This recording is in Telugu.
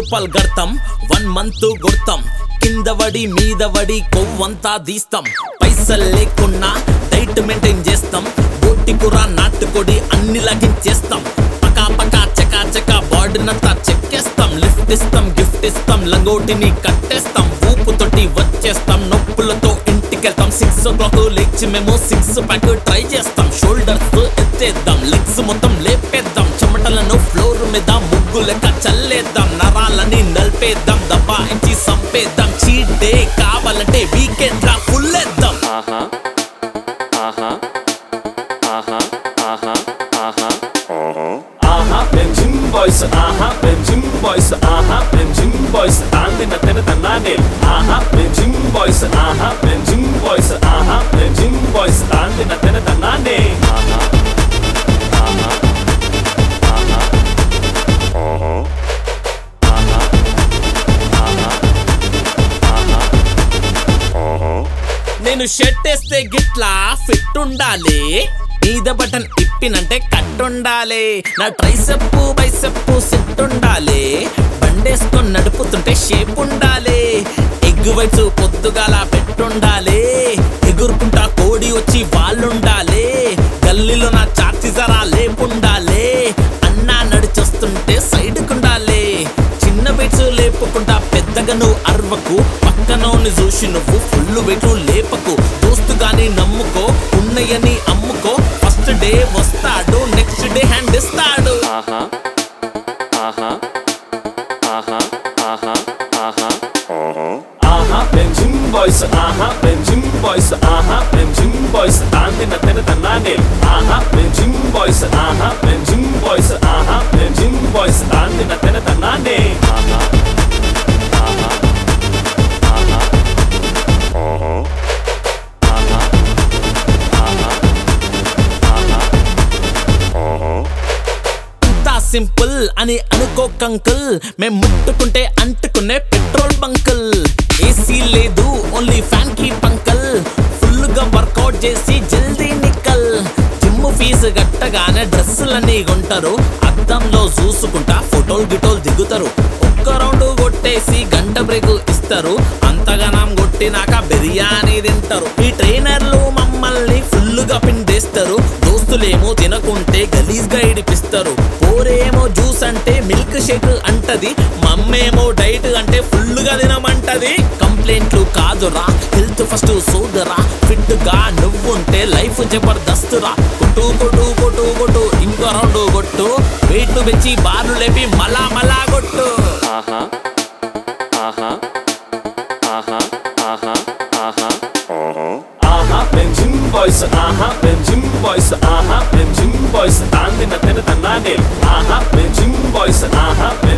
రూపాయలు గడతాం వన్ మంత్ కొడతాం కింద వడి మీద వడి కొవ్వంతా తీస్తాం పైసలు లేకున్నా డైట్ మెయింటైన్ చేస్తాం బోటి కూర నాటుకొడి అన్ని లగించేస్తాం పకా పకా చకా చకా బాడీనంతా చెక్కేస్తాం లిఫ్ట్ ఇస్తాం గిఫ్ట్ ఇస్తాం లంగోటిని కట్టేస్తాం ఊపుతోటి వచ్చేస్తాం నొప్పులతో ఇంటికెళ్తాం సిక్స్ ఓ క్లాక్ లేచి మేము సిక్స్ ప్యాక్ ట్రై చేస్తాం షోల్డర్స్ ఎత్తేద్దాం లెగ్స్ మొత్తం లేపేద్దాం చెమటలను ఫ్లోర్ మీద ముగ్గు లెక్క చల్లేద్దాం నరాలని నలిపేద్దాం దబాయించి సంపేద్దాం చీట్ డే కావాలంటే వీకెండ్ లా ఫుల్లేద్దాం ఆహా ఆహా ఆహా ఆహా ఆహా ఆహా మేము జిమ్ బాయ్స్ ఆహా మేము జిమ్ బాయ్స్ ఆహా మేము జిమ్ బాయ్స్ తాంది నత్తన తన్నానే ఆహా మేము జిమ్ బాయ్స్ ఆహా మేము జిమ్ బాయ్స్ ఆహా మేము జిమ్ బాయ్స్ తాంది నత్తన తన్నానే ఆహా ఆహా ఆహా ఆహా ఆహా ఆహా ఆహా నేను షర్ట్ వేస్తే గిట్లా ఫిట్ ఉండాలి మీద బటన్ ఇప్పినంటే కట్ ఉండాలి నా ట్రైసెప్పు బైసెప్పు సెట్ ఉండాలి బండేసుకొని నడుపుతుంటే షేప్ ఉండాలి ఎగ్గు వైట్స్ పొద్దుగాల పెట్టుండాలి ఎగురుకుంటా కోడి వచ్చి వాళ్ళుండాలి గల్లీలో నా చాచి జరా లేపుండాలి అన్నా నడిచొస్తుంటే సైడ్కుండాలి చిన్న వెయిట్స్ లేపుకుంటా పెద్దగా నువ్వు అర్వకు పక్కనోని చూసి నువ్వు ఫుల్ వెయిట్ లేపకు దోస్తు గాని నమ్ముకో ఉన్నయని అమ్ముకో ఫస్ట్ డే వస్తాడు నెక్స్ట్ డే హ్యాండ్ ఇస్తాడు ఆహా ఆహా ఆహా ఆహా ఆహా ఆహా మేము జిమ్ బాయ్స్ ఆహా మేము జిమ్ బాయ్స్ ఆహా మేము జిమ్ బాయ్స్ తాంది నత్తన తన్నానే ఆహా మేము జిమ్ బాయ్స్ ఆహా మేము జిమ్ బాయ్స్ ఆహా మేము జిమ్ బాయ్స్ తాంది నత్తన తన్నానే ఆహా ఆహా ఆహా ఆహా ఆహా ఆహా ఆహా ఆహా అంతా సింపుల్ అని అనుకోకంకుల్ మేం ముట్టుకుంటే అంటుకునే పెట్రోల్ బంకుల్ ఏసీ లేదు ఓన్లీ ఫ్యాన్ కి పంకల్ ఫుల్ గా వర్కౌట్ చేసి జల్దీ నిక్కల్ జిమ్ ఫీజు కట్టగానే డ్రెస్సులన్నీ కొంటారు అద్దంలో చూసుకుంటా ఫోటోలు గిటోలు దిగుతారు ఒక్క రౌండ్ కొట్టేసి గంట బ్రేక్ ఇస్తారు అంతగానం కొట్టినాక బిర్యానీ తింటారు ఈ ట్రైనర్లు మమ్మల్ని ఫుల్ గా పిండేస్తారు దోస్తులేమో తినకుంటే గలీజ్ గా ఇడిపిస్తారు పోరేమో జ్యూస్ అంటే మిల్క్ షేక్ అంటది మమ్మేమో డైట్ అంటే ఫుల్ గా తినమంటది కంప్లైంట్లు కాదురా హెల్త్ ఫస్ట్ సోదరా ఫిట్ గా నువ్వుంటే లైఫ్ జబర్దస్తురా కొట్టు కొట్టు కొట్టు కొట్టు ఇంకో రౌండ్ కొట్టు వెయిట్ పెంచి బార్లు లేపి మలా మలా కొట్టు ఆహా ఆహా ఆహా ఆహా ఆహా ఆహా మేము జిమ్ బాయ్స్ ఆహా మేము జిమ్ బాయ్స్ ఆహా మేము జిమ్ బాయ్స్ తాంది నత్తన తన్నానే ఆహా మేము జిమ్ బాయ్స్ ఆహా